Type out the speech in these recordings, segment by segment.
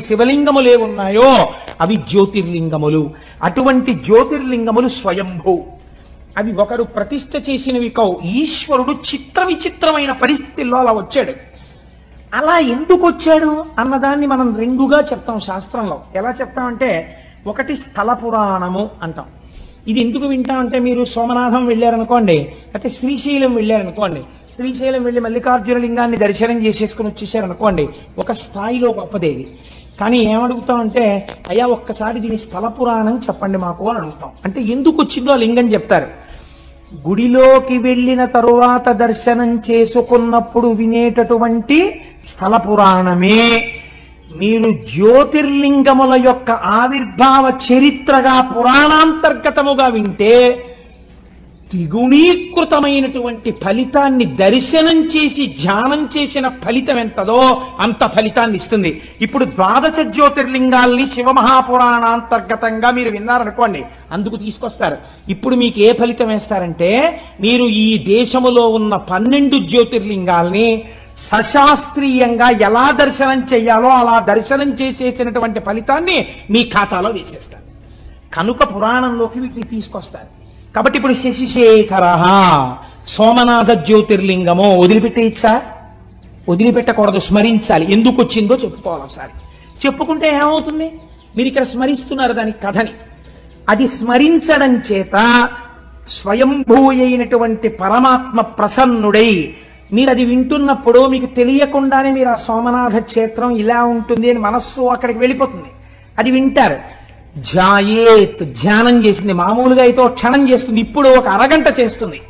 శివలింగములే ఉన్నాయో అవి జ్యోతిర్లింగములు అటువంటి జ్యోతిర్లింగములు స్వయంభూ అవి ఒకరు ప్రతిష్ఠ చేసినవి కవు ఈశ్వరుడు చిత్ర విచిత్రమైన పరిస్థితుల్లో అలా వచ్చాడు అలా ఎందుకు వచ్చాడు అన్నదాన్ని మనం రెండుగా చెప్తాం శాస్త్రంలో ఎలా చెప్తామంటే ఒకటి స్థల పురాణము అంటాం ఇది ఎందుకు వింటామంటే మీరు సోమనాథం వెళ్ళారనుకోండి అయితే శ్రీశైలం వెళ్ళారనుకోండి శ్రీశైలం వెళ్ళి మల్లికార్జున లింగాన్ని దర్శనం చేసేసుకుని వచ్చేసారనుకోండి ఒక స్థాయిలో గొప్పదేది కానీ ఏమడుగుతామంటే అయ్యా ఒక్కసారి దీని స్థల పురాణం చెప్పండి మాకు అని అడుగుతాం అంటే ఎందుకు వచ్చిందో ఆ లింగం చెప్తారు గుడిలోకి వెళ్ళిన తరువాత దర్శనం చేసుకున్నప్పుడు వినేటటువంటి స్థల పురాణమే మీరు జ్యోతిర్లింగముల యొక్క ఆవిర్భావ చరిత్రగా పురాణాంతర్గతముగా వింటే ద్విగుణీకృతమైనటువంటి ఫలితాన్ని దర్శనం చేసి ధ్యానం చేసిన ఫలితం ఎంతదో అంత ఫలితాన్ని ఇస్తుంది ఇప్పుడు ద్వాదశ జ్యోతిర్లింగాల్ని శివమహాపురాణాంతర్గతంగా మీరు విన్నారనుకోండి అందుకు తీసుకొస్తారు ఇప్పుడు మీకు ఏ ఫలితం వేస్తారంటే మీరు ఈ దేశములో ఉన్న పన్నెండు జ్యోతిర్లింగాల్ని సశాస్త్రీయంగా ఎలా దర్శనం చేయాలో అలా దర్శనం చేసేసినటువంటి ఫలితాన్ని మీ ఖాతాలో వేసేస్తారు కనుక పురాణంలోకి వీటిని తీసుకొస్తారు కాబట్టి ఇప్పుడు శశిశేఖర సోమనాథ జ్యోతిర్లింగము వదిలిపెట్టేయచ్చా వదిలిపెట్టకూడదు స్మరించాలి ఎందుకు వచ్చిందో చెప్పుకోవాలి ఒకసారి చెప్పుకుంటే ఏమవుతుంది మీరు ఇక్కడ స్మరిస్తున్నారు దాని కథని అది స్మరించడం చేత స్వయంభూ అయినటువంటి పరమాత్మ ప్రసన్నుడై మీరు అది వింటున్నప్పుడు మీకు తెలియకుండానే మీరు ఆ సోమనాథ క్షేత్రం ఇలా ఉంటుంది అని మనస్సు అక్కడికి వెళ్ళిపోతుంది అది వింటారు జాయేత్ ధ్యానం చేసింది మామూలుగా అయితే ఒక క్షణం చేస్తుంది ఇప్పుడు ఒక అరగంట చేస్తుంది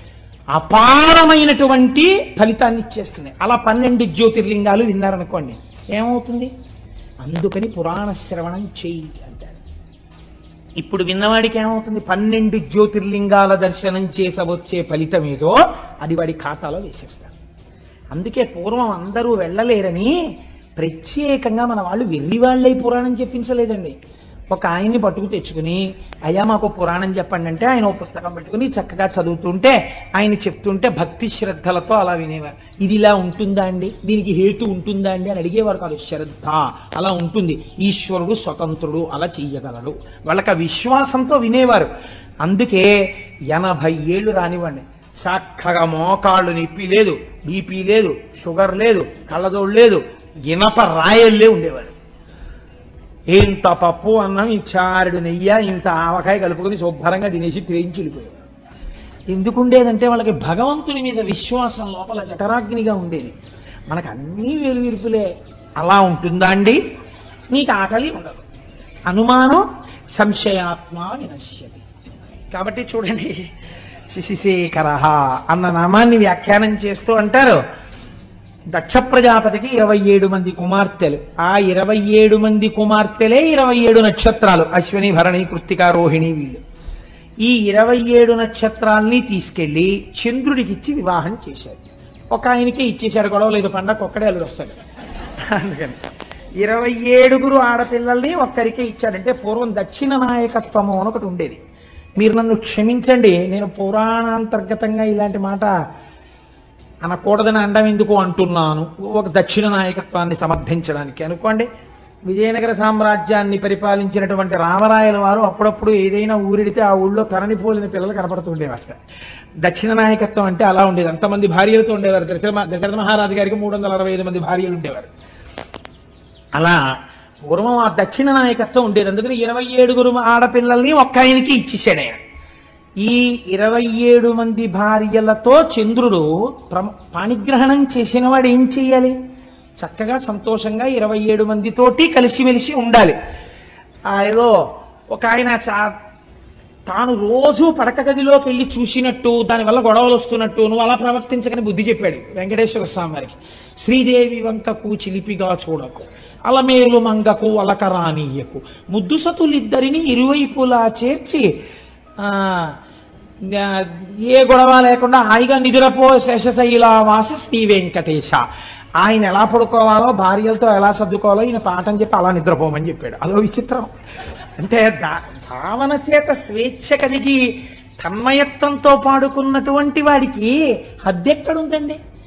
అపారమైనటువంటి ఫలితాన్ని ఇచ్చేస్తుంది అలా పన్నెండు జ్యోతిర్లింగాలు విన్నారనుకోండి ఏమవుతుంది అందుకని పురాణ శ్రవణం చెయ్యి అంటారు ఇప్పుడు విన్నవాడికి ఏమవుతుంది పన్నెండు జ్యోతిర్లింగాల దర్శనం చేసవచ్చే ఫలితం ఏదో అది వాడి ఖాతాలో వేసేస్తారు అందుకే పూర్వం అందరూ వెళ్ళలేరని ప్రత్యేకంగా మన వాళ్ళు వెర్రి వాళ్ళై పురాణం చెప్పించలేదండి ఒక ఆయన్ని పట్టుకు తెచ్చుకుని అయ్యా మాకు పురాణం చెప్పండి అంటే ఆయన ఒక పుస్తకం పెట్టుకుని చక్కగా చదువుతుంటే ఆయన చెప్తుంటే భక్తి శ్రద్ధలతో అలా వినేవారు ఇది ఇలా ఉంటుందా అండి దీనికి హేతు ఉంటుందా అండి అని అడిగేవారు కాదు శ్రద్ధ అలా ఉంటుంది ఈశ్వరుడు స్వతంత్రుడు అలా చెయ్యగలడు వాళ్ళకి ఆ విశ్వాసంతో వినేవారు అందుకే ఎనభై ఏళ్ళు రానివ్వండి చక్కగా మోకాళ్ళు నొప్పి లేదు బీపీ లేదు షుగర్ లేదు కళ్ళజోడు లేదు ఇనప రాయల్లే ఉండేవారు ఇంత పప్పు అన్నం ఈ చారుడు నెయ్యి ఇంత ఆవకాయ కలుపుకొని శుభ్రంగా తినేసి తిరిగి వెళ్ళిపోయేవారు ఎందుకు ఉండేదంటే వాళ్ళకి భగవంతుని మీద విశ్వాసం లోపల జఠరాగ్నిగా ఉండేది మనకు అన్నీ వేరువిరుపులే అలా ఉంటుందా అండి నీకు ఆకలి ఉండదు అనుమానం సంశయాత్మ వినశ్యతి కాబట్టి చూడండి శిశిశేఖర అన్న నామాన్ని వ్యాఖ్యానం చేస్తూ అంటారు దక్ష ప్రజాపతికి ఇరవై ఏడు మంది కుమార్తెలు ఆ ఇరవై ఏడు మంది కుమార్తెలే ఇరవై ఏడు నక్షత్రాలు అశ్విని భరణి కృత్తిక రోహిణి వీళ్ళు ఈ ఇరవై ఏడు నక్షత్రాల్ని తీసుకెళ్లి చంద్రుడికిచ్చి వివాహం చేశారు ఒక ఆయనకే ఇచ్చేశారు గొడవ లేదు పండగ ఒక్కడే అల్లుడు వస్తాడు అందుకని ఇరవై ఏడుగురు ఆడపిల్లల్ని ఒక్కరికే ఇచ్చాడంటే పూర్వం దక్షిణ నాయకత్వము అని ఒకటి ఉండేది మీరు నన్ను క్షమించండి నేను పురాణాంతర్గతంగా ఇలాంటి మాట అనకూడదని అండం ఎందుకు అంటున్నాను ఒక దక్షిణ నాయకత్వాన్ని సమర్థించడానికి అనుకోండి విజయనగర సామ్రాజ్యాన్ని పరిపాలించినటువంటి రామరాయల వారు అప్పుడప్పుడు ఏదైనా ఊరిడితే ఆ ఊళ్ళో తరణి పోలిన పిల్లలు కనపడుతుండేవారట దక్షిణ నాయకత్వం అంటే అలా ఉండేది అంతమంది భార్యలతో ఉండేవారు దశరథ దశరథ మహారాజు గారికి మూడు వందల అరవై ఐదు మంది భార్యలు ఉండేవారు అలా పూర్వం ఆ దక్షిణ నాయకత్వం ఉండేది అందుకని ఇరవై ఏడుగురు ఆడపిల్లల్ని ఒక్క ఆయనకి ఇచ్చేసాడు ఆయన ఈ ఇరవై ఏడు మంది భార్యలతో చంద్రుడు ప్రమ- పాణిగ్రహణం చేసిన వాడు ఏం చెయ్యాలి చక్కగా సంతోషంగా ఇరవై ఏడు మందితోటి కలిసిమెలిసి ఉండాలి ఆ ఏదో ఒక ఆయన చా- తాను రోజు పడక గదిలోకి వెళ్ళి చూసినట్టు దానివల్ల గొడవలు వస్తున్నట్టు నువ్వు అలా ప్రవర్తించకని బుద్ధి చెప్పాడు వెంకటేశ్వర స్వామి వారికి శ్రీదేవి వంకకు చిలిపిగా చూడకు అలమేలు మంగకు అలకరానీయకు ముద్దు సతులిద్దరిని ఇరువైపులా చేర్చి ఆ, ఆ, ఏ గొడవ లేకుండా హాయిగా నిదురపో శేషశైలావాస శ్రీ వెంకటేశ ఆయన ఎలా పడుకోవాలో భార్యలతో ఎలా సర్దుకోవాలో ఈయన పాఠం చెప్పి అలా నిద్రపోమని చెప్పాడు అదో విచిత్రం అంటే దా- భావన చేత స్వేచ్ఛ కలిగి తన్మయత్వంతో పాడుకున్నటువంటి వాడికి హద్దెక్కడుందండి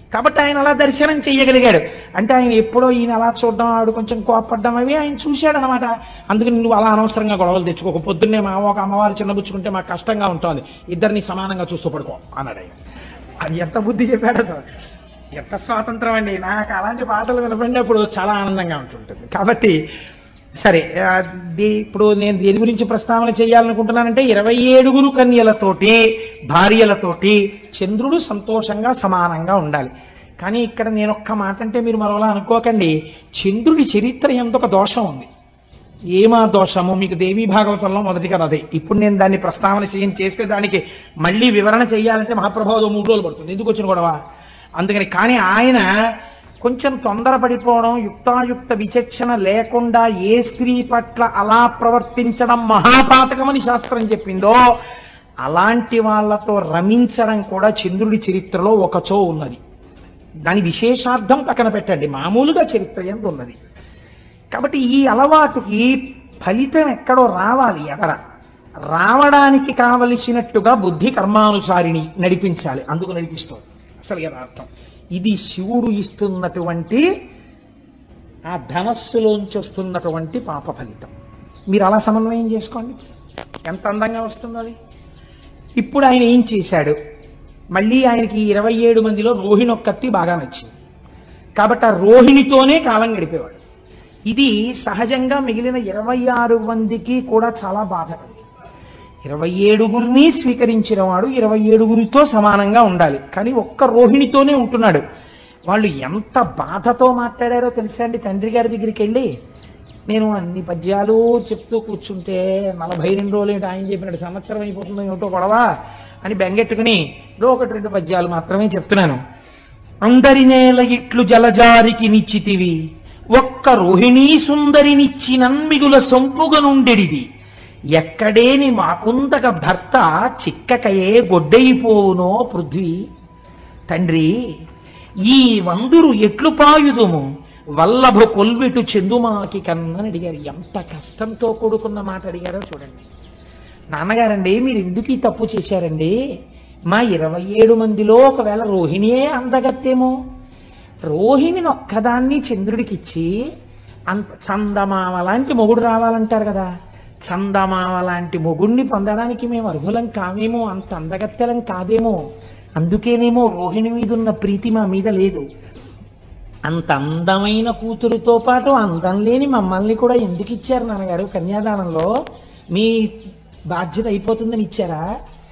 కాబట్టి ఆయన అలా దర్శనం చేయగలిగాడు అంటే ఆయన ఎప్పుడో ఈయన అలా చూడడం ఆడు కొంచెం కోపడ్డం అవి ఆయన చూశాడు అనమాట అందుకని నువ్వు అలా అనవసరంగా గొడవలు తెచ్చుకోక పొద్దున్నే మా ఒక అమ్మవారు చిన్నబుచ్చుకుంటే మాకు కష్టంగా ఉంటుంది ఇద్దరిని సమానంగా చూస్తూ పడుకో అన్నాడు ఆయన అది ఎంత బుద్ధి చెప్పాడో సార్ ఎంత స్వాతంత్రం అండి నాకు అలాంటి పాటలు వినపడినప్పుడు చాలా ఆనందంగా ఉంటుంటుంది కాబట్టి సరే ఆ, ది- ఇప్పుడు నేను దేని గురించి ప్రస్తావన చేయాలనుకుంటున్నానంటే ఇరవై ఏడుగురు కన్యలతోటి భార్యలతోటి చంద్రుడు సంతోషంగా సమానంగా ఉండాలి కానీ ఇక్కడ నేను ఒక్క మాట అంటే మీరు మరోలా అనుకోకండి చంద్రుడి చరిత్ర ఎంత ఒక దోషం ఉంది ఏమా దోషము మీకు దేవీ భాగవతంలో మొదటి కదా అదే ఇప్పుడు నేను దాన్ని ప్రస్తావన చేయని చేస్తే దానికి మళ్ళీ వివరణ చేయాలంటే మహాప్రభావం మూడు రోజులు పడుతుంది ఎందుకు వచ్చిన గొడవ అందుకని కానీ ఆయన కొంచెం తొందరపడిపోవడం యుక్తాయుక్త విచక్షణ లేకుండా ఏ స్త్రీ పట్ల అలా ప్రవర్తించడం మహాపాతకమని శాస్త్రం చెప్పిందో అలాంటి వాళ్ళతో రమించడం కూడా చంద్రుడి చరిత్రలో ఒకచో ఉన్నది దాని విశేషార్థం పక్కన పెట్టండి మామూలుగా చరిత్ర ఎంత ఉన్నది కాబట్టి ఈ అలవాటుకి ఫలితం ఎక్కడో రావాలి ఎదర రావడానికి కావలసినట్టుగా బుద్ధి కర్మానుసారిని నడిపించాలి అందుకు నడిపిస్తుంది అసలు యథార్థం ఇది శివుడు ఇస్తున్నటువంటి ఆ ధనస్సులోంచి వస్తున్నటువంటి పాప ఫలితం మీరు అలా సమన్వయం చేసుకోండి ఎంత అందంగా వస్తుందో అది ఇప్పుడు ఆయన ఏం చేశాడు మళ్ళీ ఆయనకి ఇరవై ఏడు మందిలో రోహిణి ఒక్కత్తి బాగా నచ్చింది కాబట్టి ఆ రోహిణితోనే కాలం గడిపేవాడు ఇది సహజంగా మిగిలిన ఇరవై ఆరు మందికి కూడా చాలా బాధ ఇరవై ఏడుగురిని స్వీకరించిన వాడు ఇరవై ఏడుగురితో సమానంగా ఉండాలి కానీ ఒక్క రోహిణితోనే ఉంటున్నాడు వాళ్ళు ఎంత బాధతో మాట్లాడారో తెలుసా అండి తండ్రి గారి దగ్గరికి వెళ్ళి నేను అన్ని పద్యాలు చెప్తూ కూర్చుంటే నలభై రెండు రోజులు ఏంటి ఆయన చెప్పినట్టు సంవత్సరం అయిపోతుందో ఏమిటో గొడవ అని బెంగెట్టుకుని ఏదో ఒకటి రెండు పద్యాలు మాత్రమే చెప్తున్నాను అందరి నేల ఇట్లు జలజారికి నిచ్చితివి ఒక్క రోహిణీ సుందరినిచ్చి నన్మిగుల సొంపుగా నుండెడిది ఎక్కడేని మాకుందక భర్త చిక్కకయే గొడ్డైపోవునో పృథ్వీ తండ్రి ఈ వందురు ఎట్లు పాయుదుము వల్లభ కొల్విటు చెందుమాకి కన్నని అడిగారు ఎంత కష్టంతో కూడుకున్న మాట అడిగారో చూడండి నాన్నగారండి మీరు ఎందుకు ఈ తప్పు చేశారండి మా ఇరవై ఏడు మందిలో ఒకవేళ రోహిణియే అందగత్తేమో రోహిణిని ఒక్కదాన్ని చంద్రుడికి ఇచ్చి అంత చందమామ లాంటి మొగుడు రావాలంటారు కదా చందమామ లాంటి మొగుడిని పొందడానికి మేము అర్హులం కామేమో అంత అందగత్తెలం కాదేమో అందుకేనేమో రోహిణి మీద ఉన్న ప్రీతి మా మీద లేదు అంత అందమైన కూతురుతో పాటు అందం లేని మమ్మల్ని కూడా ఎందుకు ఇచ్చారు నాన్నగారు కన్యాదానంలో మీ బాధ్యత అయిపోతుందని ఇచ్చారా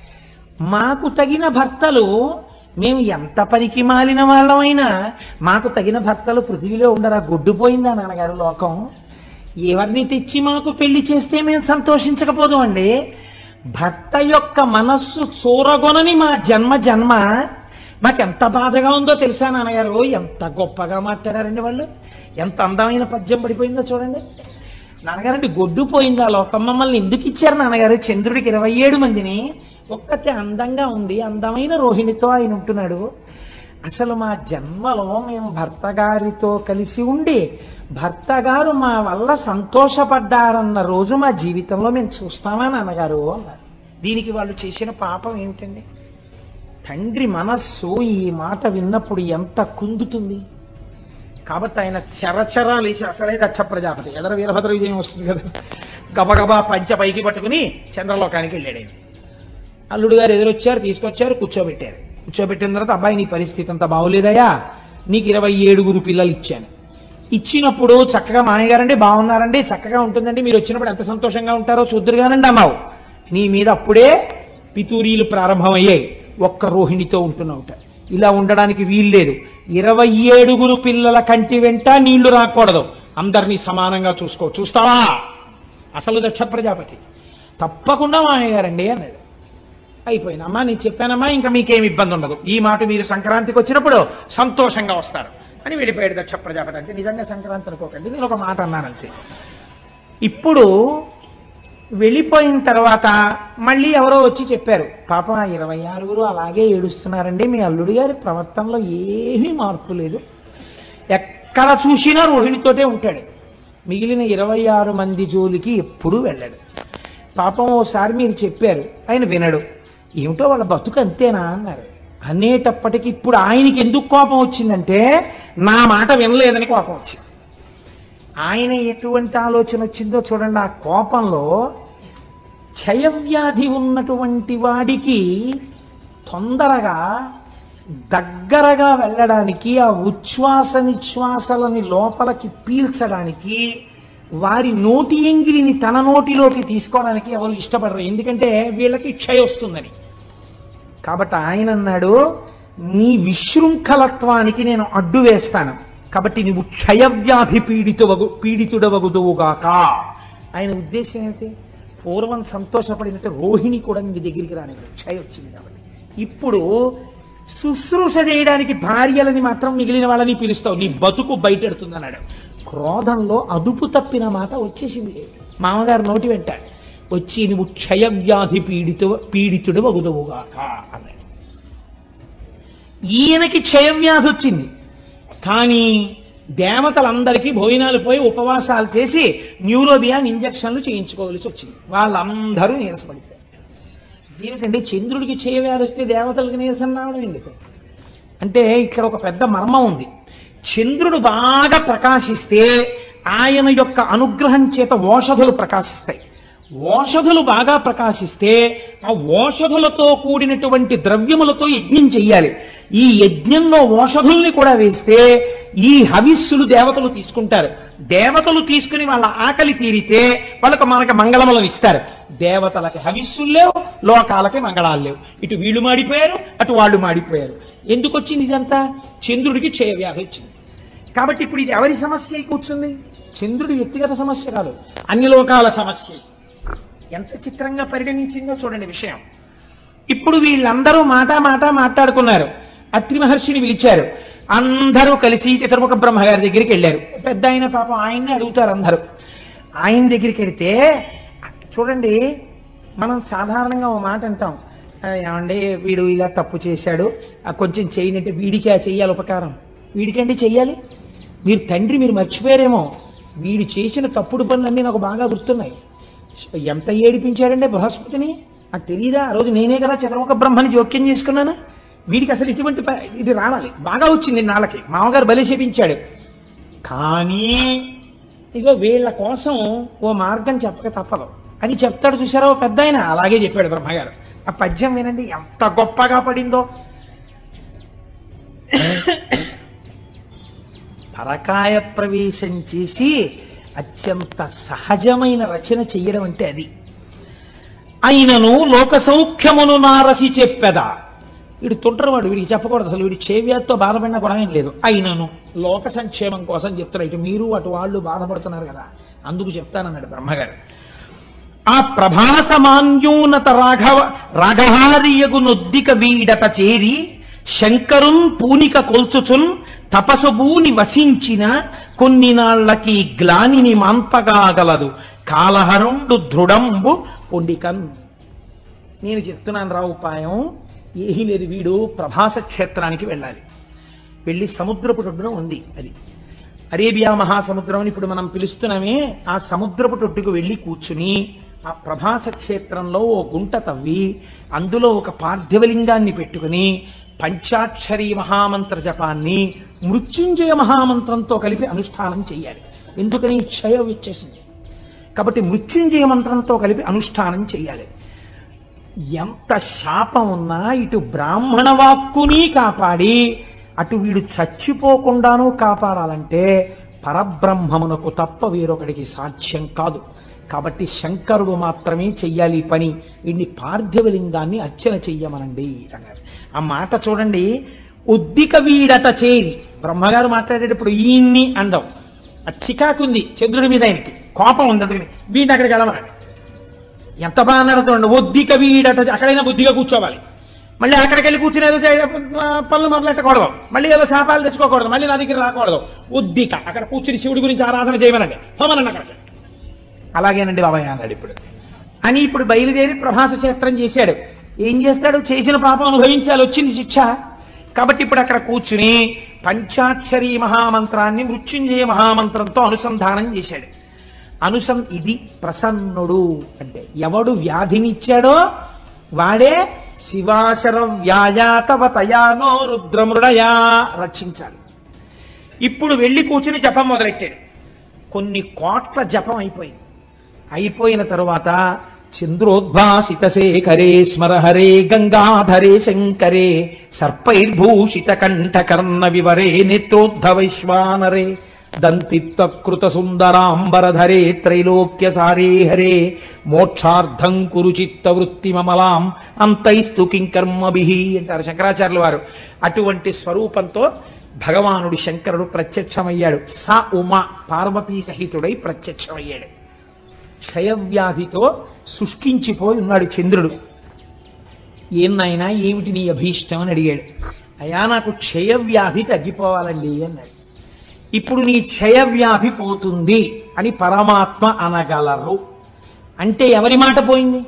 మాకు తగిన భర్తలు మేము ఎంత పనికి మాలిన వాళ్ళమైనా మాకు తగిన భర్తలు పృథివీలో ఉండరా గొడ్డుపోయిందా నాన్నగారు లోకం ఎవరిని తెచ్చి మాకు పెళ్లి చేస్తే మేము సంతోషించకపోదు అండి భర్త యొక్క మనస్సు చూరగొనని మా జన్మ జన్మ మాకెంత బాధగా ఉందో తెలుసా నాన్నగారు ఎంత గొప్పగా మాట్లాడారండి వాళ్ళు ఎంత అందమైన పద్యం పడిపోయిందో చూడండి నాన్నగారండి గొడ్డు పోయిందా లోకం మమ్మల్ని ఎందుకు ఇచ్చారు నాన్నగారు చంద్రుడికి ఇరవై ఏడు మందిని ఒక్కతే అందంగా ఉంది అందమైన రోహిణితో ఆయన ఉంటున్నాడు అసలు మా జన్మలో మేము భర్త గారితో కలిసి ఉండి భర్త గారు మా వల్ల సంతోషపడ్డారన్న రోజు మా జీవితంలో మేము చూస్తామా నాన్నగారు అన్నారు దీనికి వాళ్ళు చేసిన పాపం ఏమిటండి తండ్రి మనస్సు ఈ మాట విన్నప్పుడు ఎంత కుందుతుంది కాబట్టి ఆయన చరచరా లేచి అసలే దక్ష ప్రజాపతి ఎదర వీరభద్ర విజయం వస్తుంది కదా గబగబా పంచ పైకి పట్టుకుని చంద్రలోకానికి వెళ్ళాడు ఆయన అల్లుడు గారు ఎదురొచ్చారు తీసుకొచ్చారు కూర్చోబెట్టారు కూర్చోబెట్టిన తర్వాత అబ్బాయి నీ పరిస్థితి అంత బాగోలేదయ్యా నీకు ఇరవై ఏడుగురు పిల్లలు ఇచ్చాను ఇచ్చినప్పుడు చక్కగా మామయ్యగారండి బాగున్నారండి చక్కగా ఉంటుందండి మీరు వచ్చినప్పుడు ఎంత సంతోషంగా ఉంటారో చూద్దరుగానండి అన్నావు నీ మీద అప్పుడే పితూరీలు ప్రారంభమయ్యాయి ఒక్క రోహిణితో ఉంటున్నావుట ఇలా ఉండడానికి వీల్లేదు ఇరవై ఏడుగురు పిల్లల కంటి వెంట నీళ్లు రాకూడదు అందరినీ సమానంగా చూసుకో చూస్తావా అసలు దక్ష ప్రజాపతి తప్పకుండా మామయ్య గారండి అన్నాడు అయిపోయింది అమ్మా నేను చెప్పానమ్మా ఇంకా మీకేం ఇబ్బంది ఉండదు ఈ మాట మీరు సంక్రాంతికి వచ్చినప్పుడు సంతోషంగా వస్తారు అని వెళ్ళిపోయాడు దక్ష ప్రజాపతి అంటే నిజంగా సంక్రాంతి అనుకోకండి నేను ఒక మాట అన్నానంతే ఇప్పుడు వెళ్ళిపోయిన తర్వాత మళ్ళీ ఎవరో వచ్చి చెప్పారు పాప ఇరవై ఆరుగురు అలాగే ఏడుస్తున్నారండి మీ అల్లుడి గారి ప్రవర్తనలో ఏమీ మార్పు లేదు ఎక్కడ చూసినా రోహిణితోటే ఉంటాడు మిగిలిన ఇరవై ఆరు మంది జోలికి ఎప్పుడూ వెళ్ళాడు పాపం ఓసారి మీరు చెప్పారు ఆయన వినడు ఏమిటో వాళ్ళ బతుకు అంతేనా అన్నారు అనేటప్పటికి ఇప్పుడు ఆయనకి ఎందుకు కోపం వచ్చిందంటే నా మాట వినలేదని కోపం వచ్చింది ఆయన ఎటువంటి ఆలోచన వచ్చిందో చూడండి ఆ కోపంలో క్షయవ్యాధి ఉన్నటువంటి వాడికి తొందరగా దగ్గరగా వెళ్ళడానికి ఆ ఉచ్ఛ్వాస నిశ్వాసలని లోపలికి పీల్చడానికి వారి నోటి ఎంగిలిని తన నోటిలోకి తీసుకోవడానికి ఎవరు ఇష్టపడరు ఎందుకంటే వీళ్ళకి క్షయ వస్తుందని కాబట్టి ఆయన అన్నాడు నీ విశృంఖలత్వానికి నేను అడ్డు వేస్తాను కాబట్టి నువ్వు క్షయవ్యాధి పీడితువగు పీడితుడవగుదువుగాక ఆయన ఉద్దేశం ఏమిటి పూర్వం సంతోషపడినట్టు రోహిణి కూడా నీ దగ్గరికి రానివ్వదు క్షయ వచ్చింది కాబట్టి ఇప్పుడు శుశ్రూష చేయడానికి భార్యలని మాత్రం మిగిలిన వాళ్ళని పిలుస్తావు నీ బతుకు బయటెడుతుంది అన్నాడు క్రోధంలో అదుపు తప్పిన మాట వచ్చేసింది మామగారు నోటి వెంట వచ్చి నువ్వు క్షయవ్యాధి పీడితు పీడితుడు వగుదవుగాక అన్నాడు ఈయనకి క్షయవ్యాధి వచ్చింది కానీ దేవతలందరికీ భోజనాలు పోయి ఉపవాసాలు చేసి న్యూరోబియాన్ ఇంజక్షన్లు చేయించుకోవాల్సి వచ్చింది వాళ్ళందరూ నీరసపడిపోయారు దీనికంటే చంద్రుడికి క్షయవ్యాధి వస్తే దేవతలకు నీరసం రావడం ఎందుకు అంటే ఇక్కడ ఒక పెద్ద మర్మం ఉంది చంద్రుడు బాగా ప్రకాశిస్తే ఆయన యొక్క అనుగ్రహం చేత ఓషధులు ప్రకాశిస్తాయి ఓషధులు బాగా ప్రకాశిస్తే ఆ ఓషధులతో కూడినటువంటి ద్రవ్యములతో యజ్ఞం చెయ్యాలి ఈ యజ్ఞంలో ఓషధుల్ని కూడా వేస్తే ఈ హవిస్సులు దేవతలు తీసుకుంటారు దేవతలు తీసుకుని వాళ్ళ ఆకలి తీరితే వాళ్ళకు మనకు మంగళములను ఇస్తారు దేవతలకి హవిస్సులు లేవు లోకాలకి మంగళాలు లేవు ఇటు వీళ్ళు మాడిపోయారు అటు వాళ్ళు మాడిపోయారు ఎందుకు వచ్చింది ఇదంతా చంద్రుడికి క్షయ వ్యాధి వచ్చింది కాబట్టి ఇప్పుడు ఇది ఎవరి సమస్య అయి కూర్చుంది చంద్రుడి వ్యక్తిగత సమస్య కాదు అన్ని లోకాల సమస్య ఎంత చిత్రంగా పరిగణించిందో చూడండి విషయం ఇప్పుడు వీళ్ళందరూ మాట మాట మాట్లాడుకున్నారు అత్రి మహర్షిని పిలిచారు అందరూ కలిసి చతుర్ముఖ బ్రహ్మ గారి దగ్గరికి వెళ్ళారు పెద్ద ఆయన పాపం ఆయన్ని అడుగుతారు అందరూ ఆయన దగ్గరికి వెడితే చూడండి మనం సాధారణంగా ఓ మాట అంటాం "ఆ, ఏమండి వీడు ఇలా తప్పు చేశాడు ఆ, కొంచెం చేయనంటే వీడికి ఆ చెయ్యాలి ఉపకారం వీడికంటే చెయ్యాలి మీరు తండ్రి మీరు మర్చిపోయారేమో వీడు చేసిన తప్పుడు పనులన్నీ నాకు బాగా గుర్తున్నాయి ఎంత ఏడిపించాడంటే బృహస్పతిని నాకు తెలియదా ఆ రోజు నేనే కదా చంద్రముఖ బ్రహ్మని జోక్యం చేసుకున్నాను వీడికి అసలు ఇటువంటి ప- ఇది రావాలి బాగా వచ్చింది నాళ్ళకి మామగారు బలి చేపించాడు కానీ ఇగో వీళ్ళ కోసం ఓ మార్గం చెప్పక తప్పదు అని చెప్తాడు చూసారా ఓ పెద్ద ఆయన అలాగే చెప్పాడు బ్రహ్మగారు ఆ పద్యం వినండి ఎంత గొప్పగా పడిందో పరకాయ ప్రవేశం చేసి అత్యంత సహజమైన రచన చెయ్యడం అంటే అది అయినను లోక సౌఖ్యమును నారసి చెప్పెదా వీడు తుంటరవాడు వీడికి చెప్పకూడదు అసలు వీడి చేవ్యాధితో బాధపడిన కూడా ఏం లేదు అయినను లోక సంక్షేమం కోసం చెప్తున్నారు ఇటు మీరు అటు వాళ్ళు బాధపడుతున్నారు కదా అందుకు చెప్తానన్నాడు బ్రహ్మగారు ఆ ప్రభాసమాన్యూనత రాఘవ రాఘహారియగు నొద్దిక వీడట చేరి శంకరున్ పూనిక కొల్చుచున్ తపసుబూని వసించిన కొన్ని నాళ్లకి గ్లానిని మాన్పగాగలదు కాలహరుండు దృఢంబు పొండికన్ నేను చెప్తున్నాను రా ఉపాయం ఏహీ లేదు వీడు ప్రభాస క్షేత్రానికి వెళ్ళాలి వెళ్ళి సముద్రపు ఒడ్డున ఉంది అది అరేబియా మహాసముద్రం అని ఇప్పుడు మనం పిలుస్తున్నామే ఆ సముద్రపు టొట్టుకు వెళ్ళి కూర్చుని ఆ ప్రభాస క్షేత్రంలో ఓ గుంట తవ్వి అందులో ఒక పార్థివలింగాన్ని పెట్టుకుని పంచాక్షరి మహామంత్ర జపాన్ని మృత్యుంజయ మహామంత్రంతో కలిపి అనుష్ఠానం చేయాలి ఎందుకని క్షయం వచ్చేసింది కాబట్టి మృత్యుంజయ మంత్రంతో కలిపి అనుష్ఠానం చేయాలి ఎంత శాపం ఉన్నా ఇటు బ్రాహ్మణ వాక్కుని కాపాడి అటు వీడు చచ్చిపోకుండానూ కాపాడాలంటే పరబ్రహ్మమునకు తప్ప వేరొకడికి సాధ్యం కాదు కాబట్టి శంకరుడు మాత్రమే చెయ్యాలి ఈ పని వీడిని పార్థివలింగాన్ని అర్చన చెయ్యమనండి అన్నారు ఆ మాట చూడండి ఉద్దిక వీడట చేరి బ్రహ్మగారు మాట్లాడేటప్పుడు ఈయన్ని అండం ఆ చికాకుంది చంద్రుడి మీద ఆయనకి కోపం ఉంది అందుకని వీడిని అక్కడికి వెళ్ళమనండి ఎంత బాగా నడుతుండ ఒద్దిక వీడట అక్కడైనా బుద్ధిగా కూర్చోవాలి మళ్ళీ అక్కడికి వెళ్ళి కూర్చుని ఏదో చేయ- పనులు మొదలెట్టకూడదు మళ్ళీ ఏదో శాపాలు తెచ్చుకోకూడదు మళ్ళీ నా దగ్గర రాకూడదు ఉద్దిక అక్కడ కూర్చుని శివుడి గురించి ఆరాధన చేయమనండి హోమనండి అక్కడ అలాగేనండి బాబాయ్ అన్నాడు ఇప్పుడు అని ఇప్పుడు బయలుదేరి ప్రభాస క్షేత్రం చేశాడు ఏం చేస్తాడు చేసిన పాపం అనుభవించాలి వచ్చింది శిక్ష కాబట్టి ఇప్పుడు అక్కడ కూర్చుని పంచాక్షరి మహామంత్రాన్ని మృత్యుంజయ మహామంత్రంతో అనుసంధానం చేశాడు అనుసం ఇది ప్రసన్నుడు అంటే ఎవడు వ్యాధినిచ్చాడో వాడే శివాశర వ్యాయాతవ తయానో రుద్రమృడయా రక్షించాలి ఇప్పుడు వెళ్ళి కూర్చుని జపం మొదలెట్టాడు కొన్ని కోట్ల జపం అయిపోయింది అయిపోయిన తరువాత చంద్రోద్భాసిత శేఖరే స్మరహరే గంగాధరే శంకరే సర్పైర్భూషిత కంఠకర్ణ వివరే నేత్రోద్ధవైశ్వానరే దంతిత్వకృత సుందరాంబరధరే త్రైలోక్య సారే హరే మోక్షార్థం కురు చిత్త వృత్తి మమలాం అంతైస్తు కింకర్మభి అంటారు శంకరాచార్యుల వారు అటువంటి స్వరూపంతో భగవానుడు శంకరుడు ప్రత్యక్షమయ్యాడు స ఉమ పార్వతీ సహితుడై ప్రత్యక్షమయ్యాడు క్షయవ్యాధితో శుష్కించిపోయి ఉన్నాడు చంద్రుడు ఏం నాయనా ఏమిటి నీ అభీష్టం అని అడిగాడు అయా నాకు క్షయవ్యాధి తగ్గిపోవాలండి అన్నాడు ఇప్పుడు నీ క్షయవ్యాధి పోతుంది అని పరమాత్మ అనగలరు అంటే ఎవరి మాట పోయింది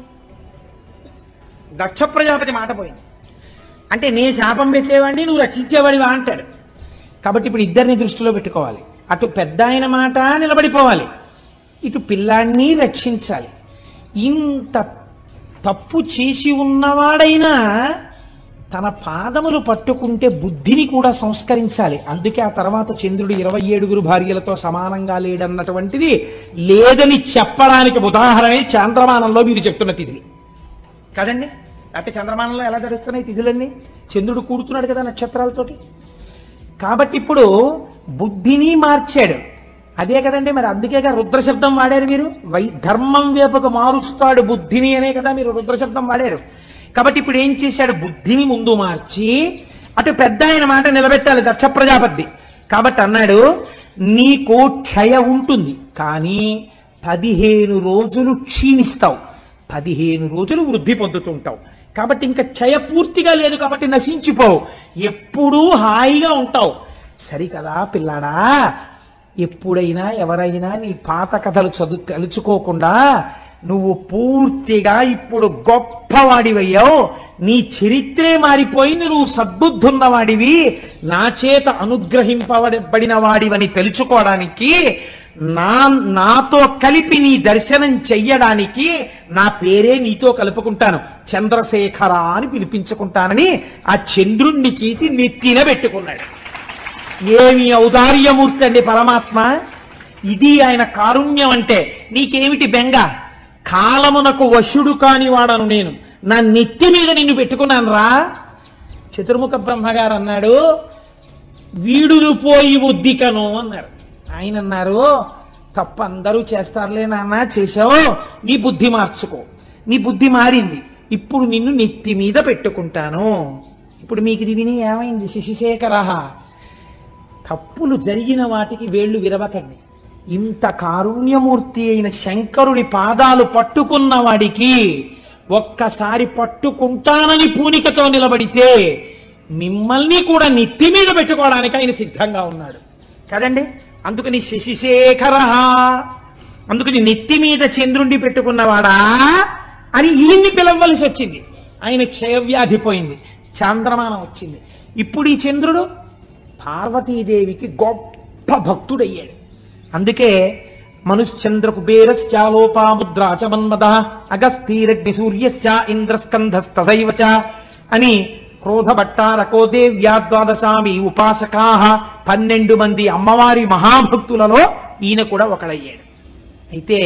దక్ష ప్రజాపతి మాట పోయింది అంటే నే శాపం పెట్టేవాడిని నువ్వు రక్షించేవాడివా అంటాడు కాబట్టి ఇప్పుడు ఇద్దరిని దృష్టిలో పెట్టుకోవాలి అటు పెద్ద ఆయన మాట నిలబడిపోవాలి ఇటు పిల్లాన్ని రక్షించాలి ఇంత తప్పు చేసి ఉన్నవాడైనా తన పాదములు పట్టుకుంటే బుద్ధిని కూడా సంస్కరించాలి అందుకే ఆ తర్వాత చంద్రుడు ఇరవై ఏడుగురు భార్యలతో సమానంగా లేడన్నటువంటిది లేదని చెప్పడానికి ఉదాహరణే చాంద్రమానంలో మీరు చెప్తున్న తిథులు కదండి లేకపోతే చంద్రమానంలో ఎలా జరుగుతున్నాయి తిథులన్నీ చంద్రుడు కూడుతున్నాడు కదా నక్షత్రాలతోటి కాబట్టి ఇప్పుడు బుద్ధిని మార్చాడు అదే కదండి మరి అందుకేగా రుద్ర శబ్దం వాడారు మీరు వై ధర్మం వేపకు మారుస్తాడు బుద్ధిని అనే కదా మీరు రుద్ర శబ్దం వాడారు కాబట్టి ఇప్పుడు ఏం చేశాడు బుద్ధిని ముందు మార్చి అటు పెద్ద ఆయన మాట నిలబెట్టాలి దక్ష ప్రజాపతి కాబట్టి అన్నాడు నీకు క్షయ ఉంటుంది కానీ పదిహేను రోజులు క్షీణిస్తావు పదిహేను రోజులు వృద్ధి పొందుతుంటావు కాబట్టి ఇంకా క్షయ పూర్తిగా లేదు కాబట్టి నశించిపోవు ఎప్పుడూ హాయిగా ఉంటావు సరికదా పిల్లాడా ఎప్పుడైనా ఎవరైనా నీ పాత కథలు చదువు తలుచుకోకుండా నువ్వు పూర్తిగా ఇప్పుడు గొప్పవాడివయ్యావు నీ చరిత్రే మారిపోయింది నువ్వు సద్బుద్ధున్నవాడివి నా చేత అనుగ్రహింపబడిన వాడివని తెలుసుకోవడానికి నా నాతో కలిపి నీ దర్శనం చెయ్యడానికి నా పేరే నీతో కలుపుకుంటాను చంద్రశేఖర అని పిలిపించుకుంటానని ఆ చంద్రుణ్ణి చేసి నెత్తిన పెట్టుకున్నాడు ఏమి ఔదార్యమూర్తి అండి పరమాత్మ ఇది ఆయన కారుణ్యం అంటే నీకేమిటి బెంగ కాలమునకు వశుడు కాని వాడను నేను నా నెత్తి మీద నిన్ను పెట్టుకున్నాను రా చతుర్ముఖ బ్రహ్మగారు అన్నాడు వీడును పోయి ఉద్దికను అన్నారు ఆయన అన్నారు తప్ప అందరూ చేస్తారులే నాన్న చేసావు నీ బుద్ధి మార్చుకో నీ బుద్ధి మారింది ఇప్పుడు నిన్ను నెత్తి మీద పెట్టుకుంటాను ఇప్పుడు మీకు ఇది విని ఏమైంది శశిశేఖరహ తప్పులు జరిగిన వాటికి వేళ్లు విరవకండి ఇంత కారుణ్యమూర్తి అయిన శంకరుడి పాదాలు పట్టుకున్న వాడికి ఒక్కసారి పట్టుకుంటానని పూనికతో నిలబడితే మిమ్మల్ని కూడా నెత్తి మీద పెట్టుకోవడానికి ఆయన సిద్ధంగా ఉన్నాడు కదండి అందుకని శశిశేఖర అందుకని నెత్తి మీద చంద్రుణ్ణి పెట్టుకున్నవాడా అని ఈయన్ని పిలవలసి వచ్చింది ఆయన క్షయవ్యాధి పోయింది చాంద్రమానం వచ్చింది ఇప్పుడు ఈ చంద్రుడు పార్వతీదేవికి గొప్ప భక్తుడయ్యాడు అందుకే మనుశ్చంద్ర కుబేరశ్చాలోపాముద్రాచ మన్మద అగస్తీరగ్ని సూర్యశ్చ ఇంద్రస్కంధస్తథైవ చ అని క్రోధభట్టారకో దేవ్యా ద్వాదశామి ఉపాసకా పన్నెండు మంది అమ్మవారి మహాభక్తులలో ఈయన కూడా ఒకడయ్యాడు అయితే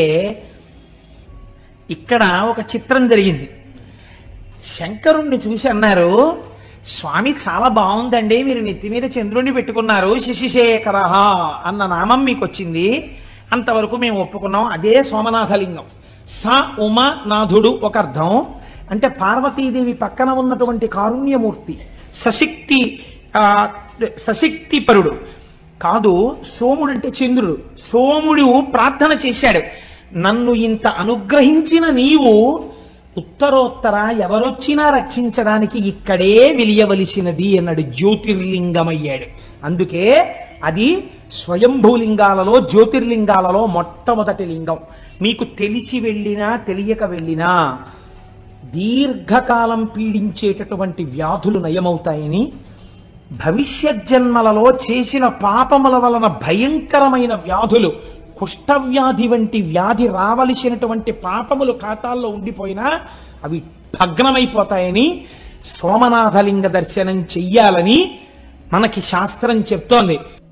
ఇక్కడ ఒక చిత్రం జరిగింది శంకరుణ్ణి చూసి అన్నారు స్వామి చాలా బాగుందండి మీరు నెత్తి మీద చంద్రుణ్ణి పెట్టుకున్నారు శశిశేఖర అన్న నామం మీకు వచ్చింది అంతవరకు మేము ఒప్పుకున్నాం అదే సోమనాథలింగం స ఉమ నాథుడు ఒక అర్థం అంటే పార్వతీదేవి పక్కన ఉన్నటువంటి కారుణ్యమూర్తి సశక్తి ఆ, సశక్తిపరుడు కాదు సోముడు అంటే చంద్రుడు సోముడు ప్రార్థన చేశాడు నన్ను ఇంత అనుగ్రహించిన నీవు ఉత్తరోత్తర ఎవరొచ్చినా రక్షించడానికి ఇక్కడే వెలియవలసినది అన్నాడు జ్యోతిర్లింగమయ్యాడు అందుకే అది స్వయంభూలింగాలలో జ్యోతిర్లింగాలలో మొట్టమొదటి లింగం మీకు తెలిసి వెళ్ళినా తెలియక వెళ్ళినా దీర్ఘకాలం పీడించేటటువంటి వ్యాధులు నయమవుతాయని భవిష్యత్ జన్మలలో చేసిన పాపముల వలన భయంకరమైన వ్యాధులు కుష్ఠవ్యాధి వంటి వ్యాధి రావలసినటువంటి పాపములు ఖాతాల్లో ఉండిపోయినా అవి భగ్నమైపోతాయని సోమనాథలింగ దర్శనం చెయ్యాలని మనకి శాస్త్రం చెప్తోంది